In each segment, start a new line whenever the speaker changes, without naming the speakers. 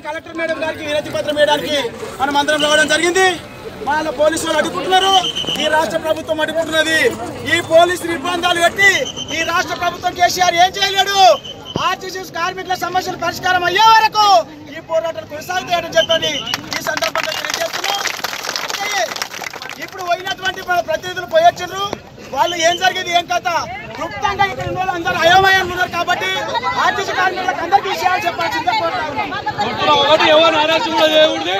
collector madam గారికి వినతి పత్రం వేయడానికి మనం అందరం రావడం జరిగింది వాళ్ళ పోలీసు వాళ్ళు అడ్డుకుంటున్నారు ఈ రాష్ట్ర ప్రభుత్వం అడ్డుకుంటున్నది ఈ పోలీసు నిర్బంధాలు పెట్టి ఈ రాష్ట్ర ప్రభుత్వం కేసీఆర్ ఏం చేయలేడు ఆర్టీసీ కార్మికుల సమస్యలు పరిష్కారం అయ్యే వరకు ఈ పోరాటాలు కొనసాగుతాయని చెప్పని ఈ సందర్భంగా తెలియజేస్తున్నాం అంటే ఇప్పుడు పోయినటువంటి మన ప్రతినిధులు పోయొచ్చిండ్రు వాళ్ళు ఏం జరిగేది ఏం కథ క్లుప్తంగా ఇక్కడ ఉన్న వాళ్ళు అందరూ అయోమయంగా ఉన్నారు కాబట్టి ఆర్టీసీ కార్మికులకు అందరికీ విషయాలు చెప్పాల్సిందే కోరుతా ఉన్నాం
ఒకటి ఎవరు అరెస్ట్ కూడా చేయకూడదు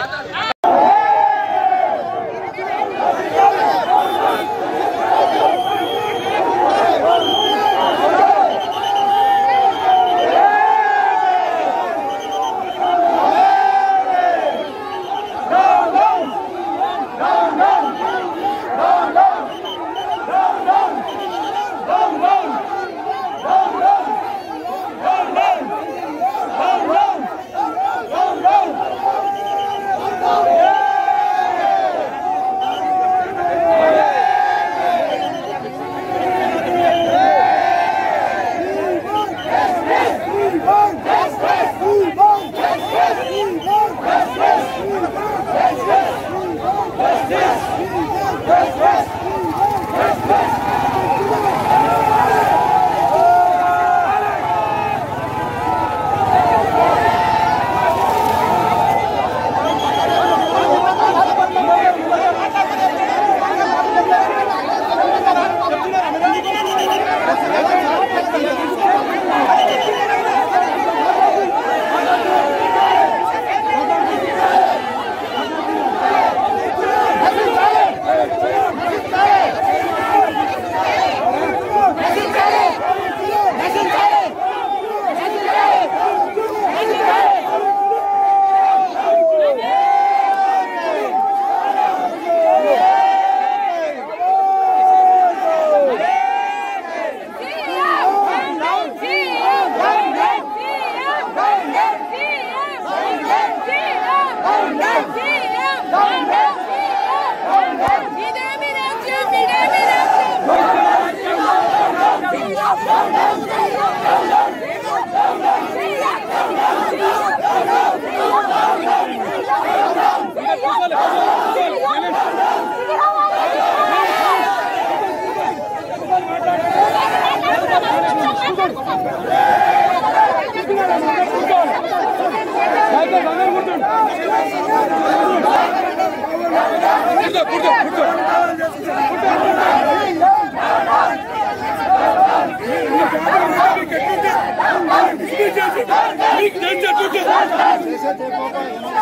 చేసేది